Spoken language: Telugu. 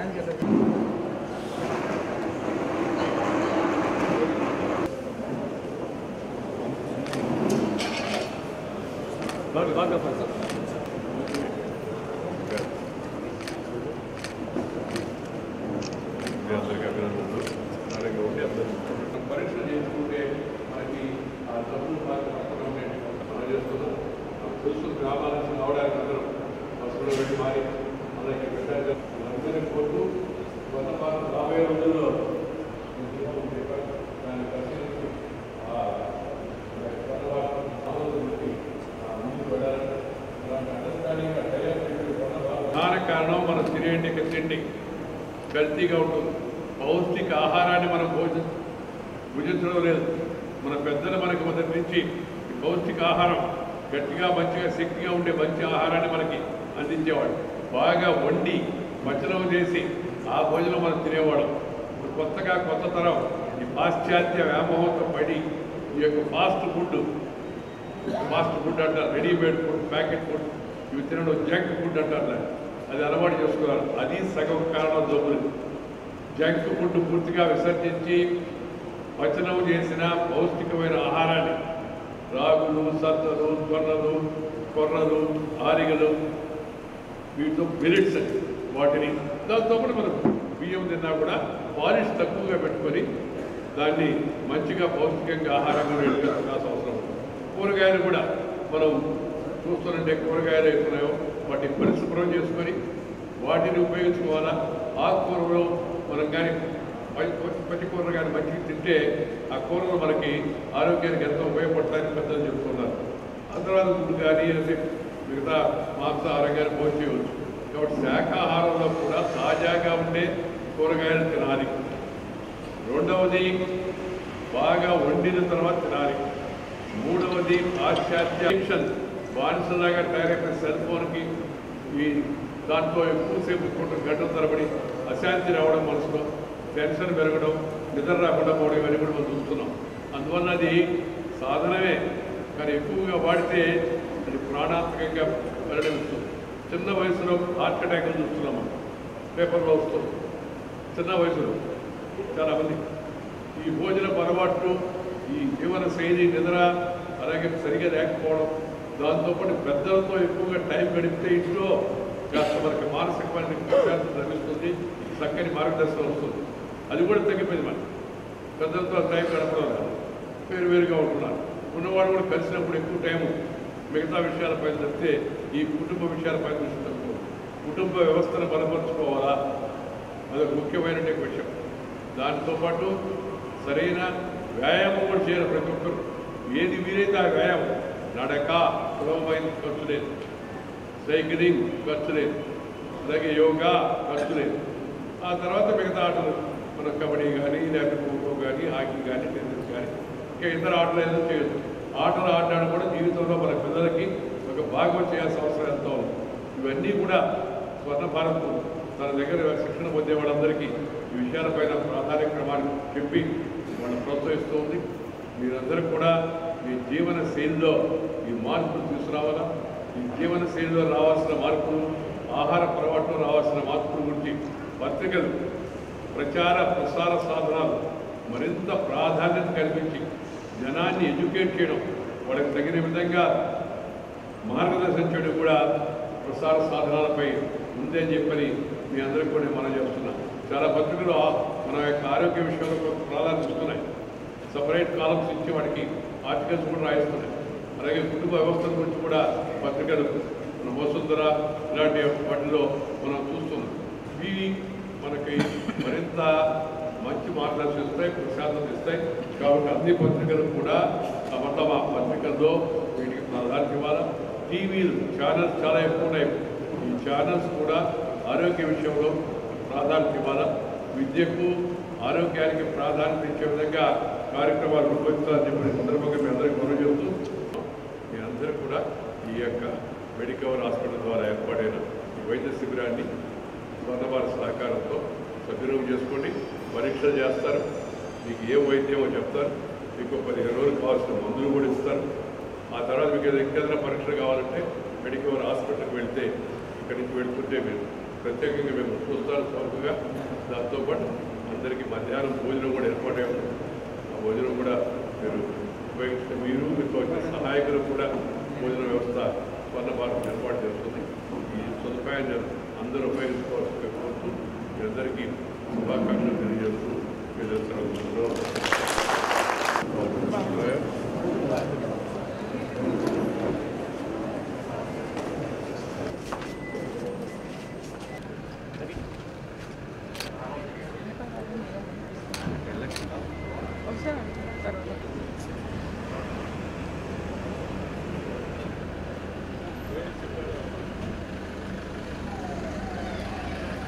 మీ అందరికీ అభినందనలు అలాగే ఉండి అందరూ పరీక్ష చేసుకుంటే మనకి ఆ డబ్బులు బాగా పక్కన ఉండేది మనం చేస్తున్నాం మనకు తెలుసు గ్రామాలకు రావడానికి అందరం బస్సులో పెట్టి మారి అలాగే పెట్టాలి అందరినీ కోరుతూ కొత్త పాత రాబోయే రోజుల్లో ఈ దీపం దీపం దాన్ని పరిశీలించి ఆ కొత్త పాత ఆలోచన పెట్టి ఆ ముందుకు వెళ్ళాలని అలాంటి అండర్స్టాండింగ్ ప్రధాన కారణం మనం తినేటి తిండి కల్తీగా ఉంటుంది పౌష్టిక ఆహారాన్ని మనం భోజ భుజించడం లేదు మన పెద్దలు మనకి మొదటి నుంచి ఈ పౌష్టిక ఆహారం గట్టిగా మంచిగా శక్తిగా ఉండే మంచి ఆహారాన్ని మనకి అందించేవాడు బాగా వండి పచనం చేసి ఆ భోజనం మనం తినేవాడు ఇప్పుడు కొత్తగా కొత్త తరం ఈ పాశ్చాత్య వ్యామోహంతో పడి ఈ యొక్క ఫాస్ట్ ఫుడ్ ఫాస్ట్ ఫుడ్ అంటారు రెడీమేడ్ ఫుడ్ ప్యాకెట్ ఫుడ్ ఇవి తినడం జంక్ ఫుడ్ అంటారు దాన్ని. అది అలవాటు చేసుకున్నారు అది సగం కారణం జబ్బులు జంక్ ఫుడ్ పూర్తిగా విసర్జించి పచనం చేసిన పౌష్టికమైన ఆహారాన్ని రాగులు సద్దలు జొన్నలు కొర్రలు ఆరిగలు వీటితో మిలిట్స్ అని వాటిని దాంతో కూడా మనం బియ్యం తిన్నా కూడా పాలిష్ తక్కువగా పెట్టుకొని దాన్ని మంచిగా పౌష్టికంగా ఆహారంగా వెళ్ళాల్సిన అవసరం ఉంది. కూరగాయలు కూడా మనం చూస్తుంటే కూరగాయలు అవుతున్నాయో వాటిని పరిశుభ్రం చేసుకొని వాటిని ఉపయోగించుకోవాలా ఆకుకూరలు మనం కానీ ప్రతి కూర కానీ మంచిగా తింటే ఆ కూరలు మనకి ఆరోగ్యానికి ఎంతో ఉపయోగపడతాయని పెద్దలు చెప్తున్నారు ఆ తర్వాత గుడ్డు కానీ అంటే మిగతా మాంసాహారం కానీ భోజనం చేయవచ్చు కాబట్టి శాఖాహారంలో కూడా తాజాగా ఉండే కూరగాయలు తినాలి రెండవది బాగా వండిన తర్వాత తినాలి మూడవది పాశ్చాత్య addiction, బానిసలాగా తయారైపోయిన సెల్ ఫోన్కి ఈ దాంట్లో ఎక్కువసేపు కూటం గంటల తరబడి అశాంతి రావడం మనసులో టెన్షన్ పెరగడం నిద్ర రాకుండా పోవడం ఇవన్నీ కూడా మనం చూస్తున్నాం అందువల్ల అది సాధనమే కానీ ఎక్కువగా వాడితే అది ప్రాణాత్మకంగా పరిణమిస్తుంది చిన్న వయసులో హార్ట్ అటాక్ చూస్తున్నాం మనం పేపర్లో వస్తుంది చిన్న వయసులో చాలామంది ఈ భోజన అలవాట్లు ఈ జీవన శైలి నిద్ర అలాగే సరిగా లేకపోవడం దాంతోపాటు పెద్దలతో ఎక్కువగా టైం గడిపితే ఇంట్లో కాస్త మనకి మానసికమైన ప్రశాంతత లభిస్తుంది చక్కని మార్గదర్శనం వస్తుంది అది కూడా తగ్గిపోయింది మనకి పెద్దలతో టైం గడపడం లేదు. వేరు వేరుగా ఉంటున్నారు ఉన్నవాడు కూడా కలిసినప్పుడు ఎక్కువ టైము మిగతా విషయాలపై తప్పితే ఈ కుటుంబ విషయాలపై దృష్టి తక్కువ కుటుంబ వ్యవస్థను బలపరుచుకోవాలా అదొక ముఖ్యమైన విషయం దాంతో పాటు సరైన వ్యాయామం కూడా చేయాలి ప్రతి ఒక్కరు ఏది వీలైతే ఆ వ్యాయామం నడక సులభమైన ఖర్చు లేదు సైక్లింగ్ ఖర్చు లేదు అలాగే యోగా ఖర్చు లేదు ఆ తర్వాత మిగతా ఆటలు మన కబడ్డీ కానీ లేకపోతే ఖోఖో కానీ హాకీ కానీ టెన్నిస్ కానీ ఇంకా ఇతర ఆటలు ఏదో చేయొచ్చు ఆటలు ఆడడానికి కూడా జీవితంలో మన పిల్లలకి ఒక భాగం చేయాల్సిన అవసరం ఎంతో ఉంది ఇవన్నీ కూడా స్వర్ణ భారత్ తన దగ్గర శిక్షణ పొందే వాళ్ళందరికీ ఈ విషయాలపైన ప్రాధాన్య క్రమాన్ని చెప్పి వాళ్ళని ప్రోత్సహిస్తూ ఉంది మీరందరూ కూడా మీ జీవన శైలిలో ఈ మార్పులు తీసుకురావాలా ఈ జీవన శైలిలో రావాల్సిన మార్పులు ఆహార అలవాట్లో రావాల్సిన మార్పుల గురించి పత్రికలు ప్రచార ప్రసార సాధనాలు మరింత ప్రాధాన్యత కల్పించి జనాన్ని ఎడ్యుకేట్ చేయడం వాళ్ళకి తగిన విధంగా మార్గదర్శనం చేయడం కూడా ప్రసార సాధనాలపై ఉందని చెప్పని మీ అందరికీ కూడా మనం చేస్తున్నాం చాలా పత్రికలు ఆ- మన యొక్క ఆరోగ్య విషయంలో కొంత ప్రాధాన్యత ఇస్తున్నాయి సపరేట్ కాలమ్స్ ఇచ్చి వాటికి ఆర్టికల్స్ కూడా రాయిస్తున్నాయి అలాగే కుటుంబ వ్యవస్థల గురించి కూడా పత్రికలు మన వసుంధర ఇలాంటి వాటిలో మనం చూస్తున్నాం ఇవి మనకి మరింత మంచి మార్గదర్శనం ఇస్తాయి ప్రశాంతత ఇస్తాయి కాబట్టి అన్ని పత్రికలు కూడా తమ మా పత్రికల్లో వీటికి ప్రాధాన్యత ఇవ్వాలి టీవీలు ఛానల్స్ చాలా ఎక్కువ ఉన్నాయి ఈ ఛానల్స్ కూడా ఆరోగ్య విషయంలో ప్రాధాన్యత ఇవ్వాలా విద్యకు ఆరోగ్యానికి ప్రాధాన్యత ఇచ్చే విధంగా కార్యక్రమాలు రూపొందించాలని చెప్పిన సందర్భంగా మీ అందరికీ మనం చెబుతూ మీ అందరూ కూడా ఈ యొక్క మెడికవర్ హాస్పిటల్ ద్వారా ఏర్పాటైన ఈ వైద్య శిబిరాన్ని స్వర్ణభారత సహకారంతో సద్వినియోగం చేసుకోండి పరీక్షలు చేస్తారు మీకు ఏ వైద్యమో చెప్తారు మీకు పదిహేను రోజులు కావాల్సిన మందులు కూడా ఇస్తారు ఆ తర్వాత మీకు ఏదైనా ఇంకేదైనా పరీక్షలు కావాలంటే మెడికవర్ హాస్పిటల్కి వెళ్తే ఇక్కడి నుంచి వెళ్తుంటే మీరు ప్రత్యేకంగా మేము చూస్తారు సౌకర్యం ముందుగా దాంతోపాటు అందరికీ మధ్యాహ్నం భోజనం కూడా ఏర్పాటై ఉంది ఆ భోజనం కూడా మీరు ఉపయోగిస్తే మీరు మీకు వచ్చిన సహాయకులు కూడా భోజన వ్యవస్థ స్వర్ణ భారత్ ఏర్పాటు చేస్తుంది ఈ సదుపాయాన్ని అందరూ ఉపయోగించుకోవాల్సి కోరుతూ మీ అందరికీ శుభాకాంక్షలు తెలియజేస్తూ మీరు సెలవు వచ్చాను